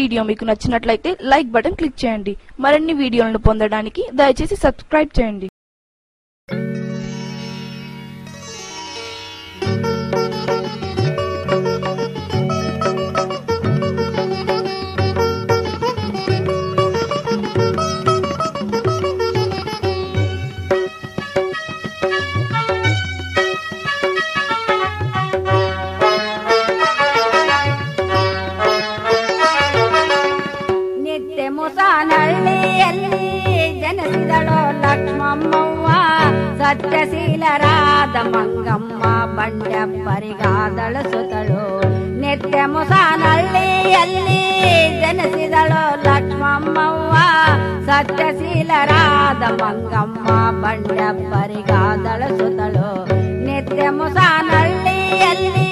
video మీకు నచ్చినట్లయితే like button click చేయండి మరిన్ని వీడియోలను పొందడానికి దయచేసి సబ్స్క్రైబ్ చేయండి ನಿತ್ಯ ಮುಸಾನಹಳ್ಳಿಯಲ್ಲಿ ಜನಿಸಿದಳು ಲಕ್ಷ್ಮಮ್ಮವ್ವ ಸತ್ಯಶೀಲರಾದ ಮಂಗಮ್ಮ ಬಂಡೆಪ್ಪರಿಗಾದಳು ಸುತಳು ನಿತ್ಯ ಮುಸಾನಹಳ್ಳಿಯಲ್ಲಿ ಜನಿಸಿದಳು ಲಕ್ಷ್ಮಮ್ಮವ್ವ ಸತ್ಯಶೀಲರಾದ ಮಂಗಮ್ಮ ಬಂಡೆಪ್ಪರಿಗಾದಳು ಸುತಳು ನಿತ್ಯ ಮುಸಾನಹಳ್ಳಿಯಲ್ಲಿ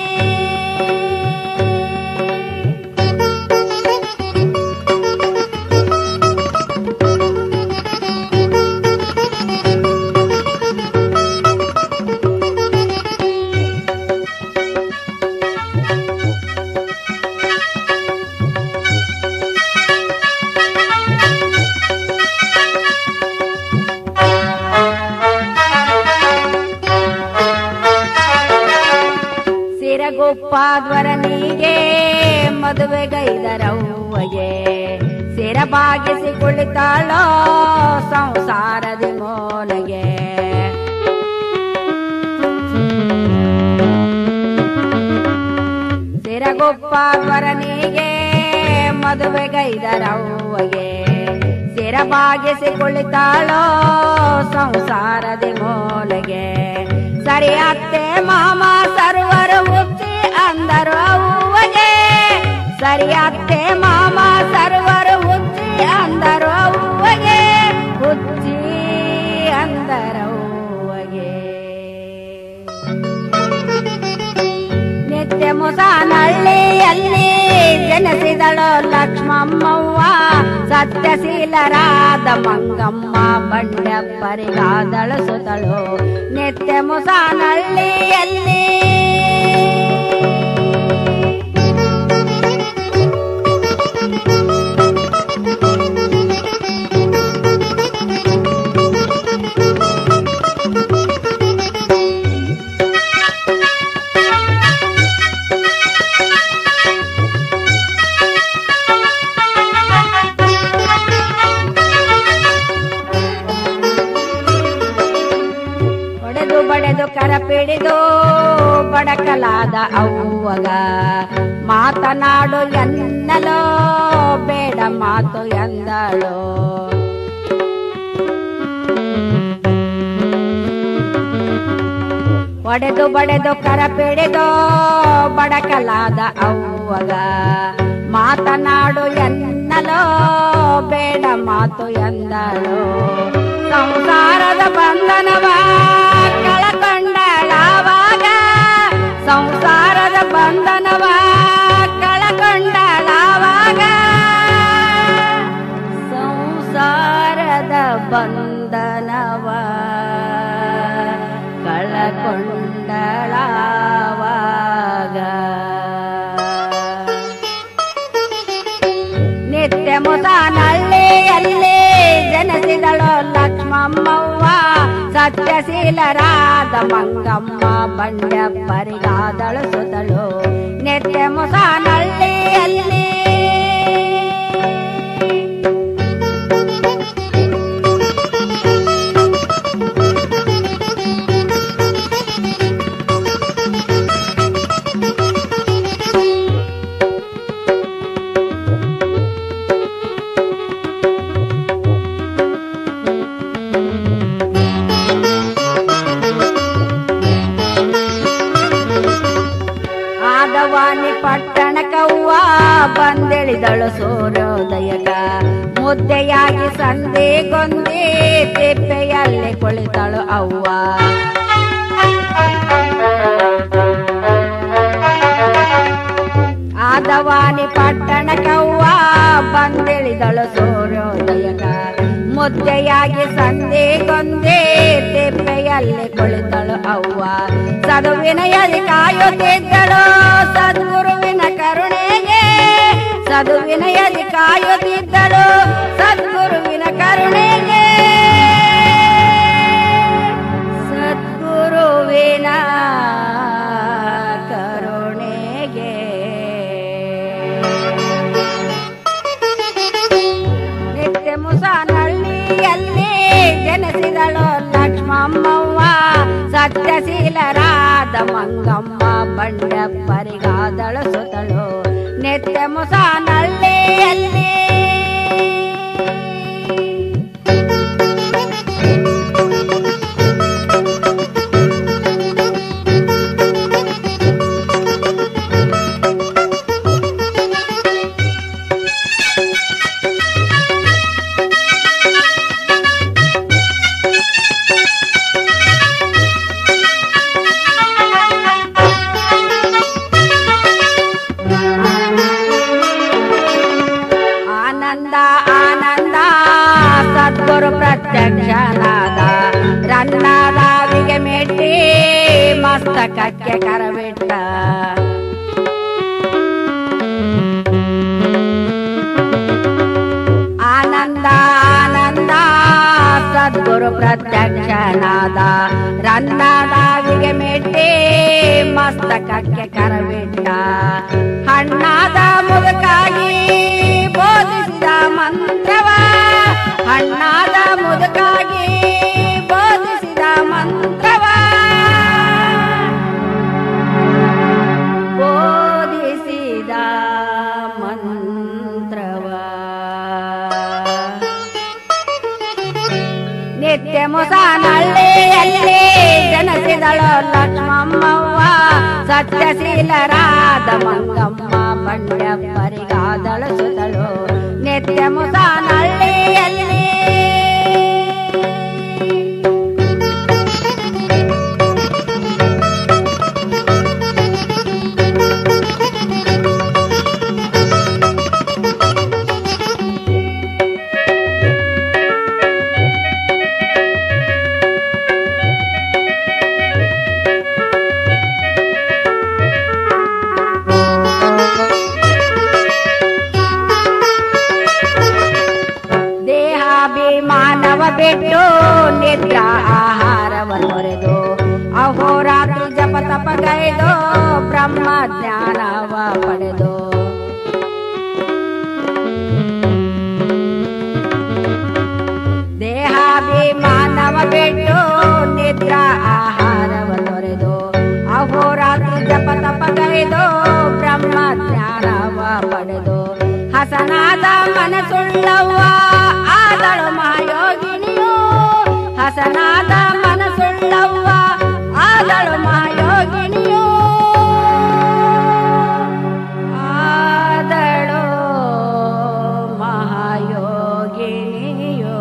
ಸಿರಗೊಪ್ಪಾದ್ವರನಿಗೆ ಮದುವೆಗೈದರವ್ವಗೆ ಸಿರ ಬಾಗಿಸಿ ಕುಳಿತಾಳೋ ಸಂಸಾರದಿ ಮೋಲಗೆ ಸಿರಗೊಪ್ಪಾದ್ವರನಿಗೆ ಮದುವೆಗೈದರವ್ವಗೆ ಸಿರ ಬಾಗಿಸಿ ಕುಳಿತಾಳೋ ಸಂಸಾರದಿ ಮೋಲಗೆ ಸರಿ ಅತ್ತೆ ಮಾಮ ಸರ್ವರು ಹುಚ್ಚಿ ಅಂದರು ಅವ್ವಗೆ ಸರಿ ಅತ್ತೆ ಮಾಮ ಸರ್ವರು ಹುಚ್ಚಿ ಅಂದರು ಅವ್ವಗೆ ಹುಚ್ಚಿ ಅಂದರವ್ವಗೆ ನಿತ್ಯ ಮುಸಾನಹಳ್ಳಿಯಲ್ಲಿ ಜನಿಸಿದಳು ಲಕ್ಷ್ಮಮ್ಮವ್ವ ಸತ್ಯಶೀಲರಾದ ಮಂಗಮ್ಮ ಬಂಡೆಪ್ಪರಿಗಾದಳು ಸುತಳು ನಿತ್ಯ ಮುಸಾನಹಳ್ಳಿಯಲ್ಲಿ ಹೊಡೆದು ಬಡೆದು ಕರಪಿಡಿದು ಬಡಕಲಾದ ಅವ್ವಗ ಮಾತನಾಡು ಎನ್ನಲೋ ಬೇಡ ಮಾತು ಎಂದಳು ಒಡೆದು ಬಡೆದು ಕರಪಿಡಿದು ಬಡಕಲಾದ ಅವ್ವಗ ಮಾತನಾಡು ಎನ್ನಲೋ ಬೇಡ ಮಾತು ಎಂದಳು ಸಂಸಾರದ ಬಂಧನವ ಕಳಕೊಂಡಳಾವಾಗ ಸಂಸಾರದ ಬಂಧನವ ಕಳಕೊಂಡಳಾವಾಗ ಸಂಸಾರದ ಬಂಧನವ ಕಳಕೊಂಡಳಾವಾಗ ನಿತ್ಯ ಮುಸಾನಹಳ್ಳಿಯಲ್ಲಿ ಜನಿಸಿದಳು ಲಕ್ಷ್ಮಮ್ಮವ್ವ ಸತ್ಯಶೀಲರಾದ ಮಂಗಮ್ಮ ಬಂಡೆಪ್ಪರಿಗಾದಳು ಸುತಳು ನಿತ್ಯ ಮುಸಾನಹಳ್ಳಿಯಲ್ಲಿ ಆದವಾನಿ ಪಟ್ಟಣಕವ್ವ ಬಂದೆಳಿದಳು ಸೂರ್ಯೋದಯಗ ಮುದ್ದೆಯಾಗಿ ಸಂಧಿಗೊಂದಿ ತಿಪ್ಪೆಯಲ್ಲಿ ಕುಳಿತಳು ಅವ್ವ ಆದವಾನಿ ಪಟ್ಟಣಕವ್ವ ಬಂದಿಳಿದಳು ಸೂರ್ಯೋದಯಗ ಮುದ್ದೆಯಾಗಿ ಸಂಧಿಗೊಂದಿ ತಿಪ್ಪೆಯಲ್ಲಿ ಕುಳಿತಳು ಅವ್ವ ಸದುವಿನ ಎಲ್ಲಿ ಕಾಯುತ್ತಿದ್ದಳು ಸದ್ಗುರುವಿನ ಕರುಣೆಗೆ ಸದುವಿನಯದಿ ಕಾಯುತ್ತಿದ್ದಳು ಸದ್ಗುರುವಿನ ಕರುಣೆಗೆ ಸದ್ಗುರುವಿನ ಕರುಣೆಗೆ ನಿತ್ಯ ಮುಸಾನಹಳ್ಳಿಯಲ್ಲಿ ಜನಿಸಿದಳು ಲಕ್ಷ್ಮಮ್ಮವ್ವ ಸತ್ಯಶೀಲರಾದ ಮಂಗಮ್ಮ ಬಂಡಪ್ಪರಿಗಾದಳು ಸುತಳು ನಿತ್ಯ ಮುಸಾನಹಳ್ಳಿಯಲ್ಲಿ ಆನಂದ ಆನಂದ ಸದ್ಗುರು ಪ್ರತ್ಯಕ್ಷನಾದ ರನ್ನಾದಾವಿಗೆ ಮೆಟ್ಟಿ ಮಸ್ತಕಕ್ಕೆ ಕರಬಿಟ್ಟ ಆನಂದ ಆನಂದ ಸದ್ಗುರು ಪ್ರತ್ಯಕ್ಷನಾದ ರನ್ನಾದಾವಿಗೆ ಮೆಟ್ಟಿ ಮಸ್ತಕಕ್ಕೆ ಕರಬಿಟ್ಟ ಹಣ್ಣಾದ ಮುದುಕಾಗಿ ಬೋಧಿಸಿದ ಮಂತ್ರವ ಹಣ್ಣಾದ ಮುದುಕಾಗಿ ಬೋಧಿಸಿದ ಮಂತ್ರವ ಬೋಧಿಸಿದ ಮಂತ್ರವ ನಿತ್ಯ ಮುಸಾನಹಳ್ಳಿಯಲ್ಲಿ ಜನಸಿದಳು ಲಕ್ಷ್ಮಮ್ಮವ್ವ ಸತ್ಯಶೀಲರಾದ ಮಂಗಮ್ಮ ಬಂಡಪ್ಪರಿಗಾದಳು ಸುತಳು ನಿತ್ಯ ಮುಸಾನಹಳ್ಳಿಯಲ್ಲಿ ದೇಹಾಭಿಮಾನವ ಬಿಟ್ಟು ನಿದ್ರಾ ಆಹಾರವ ತೊರೆದು ಅಹೋರಾತ್ರಿ ಜಪ ತಪಗೈದು ಬ್ರಹ್ಮ ಜ್ಞಾನವ ಪಡೆದು ದೇಹಾಭಿಮಾನವ ಬಿಟ್ಟು ನಿದ್ರಾ ಆಹಾರವ ತೊರೆದು ಅಹೋರಾತ್ರಿ ಜಪ ತಪಗೈದು ಬ್ರಹ್ಮ ಜ್ಞಾನವ ಪಡೆದು ಹಸನಾದ ಮನಸುಳ್ಳವ್ವ ಆದಳು ಮಹಾಯೋಗಿನಿಯು ಹಸನಾದ ಮನಸುಳ್ಳವ್ವ ಆದಳು ಮಹಾಯೋಗಿನಿಯು ಆದಳು ಮಹಾಯೋಗಿನಿಯು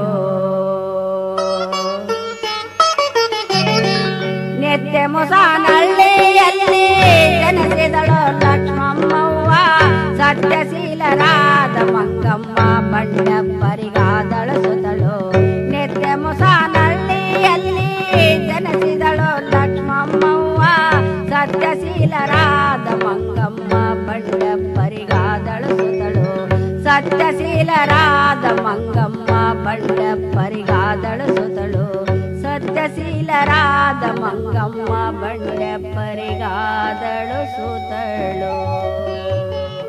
ನಿತ್ಯ ಮುಸಾನಹಳ್ಳಿಯಲ್ಲಿ ಜನಿಸಿದಳು ಲಕ್ಷ್ಮಮ್ಮವ್ವ ಸತ್ಯಶೀಲರಾದ ಮಂಗಮ್ಮ ಬಂಡಪ್ಪರಿಗಾದಳು ಸುತಳು ನಿತ್ಯ ಮುಸಾನಹಳ್ಳಿಯಲ್ಲಿ ಜನಿಸಿದಳು ಲಕ್ಷ್ಮಮ್ಮವ್ವ ಸತ್ಯಶೀಲರಾದ ಮಂಗಮ್ಮ ಬಂಡಪ್ಪರಿಗಾದಳು ಸುತಳು ಸತ್ಯಶೀಲರಾದ ಮಂಗಮ್ಮ ಬಂಡಪ್ಪರಿಗಾದಳು ಸುತಳು ಸತ್ಯಶೀಲರಾದ ಮಂಗಮ್ಮ ಬಂಡೆಪ್ಪರಿಗಾದಳು ಸುತಳು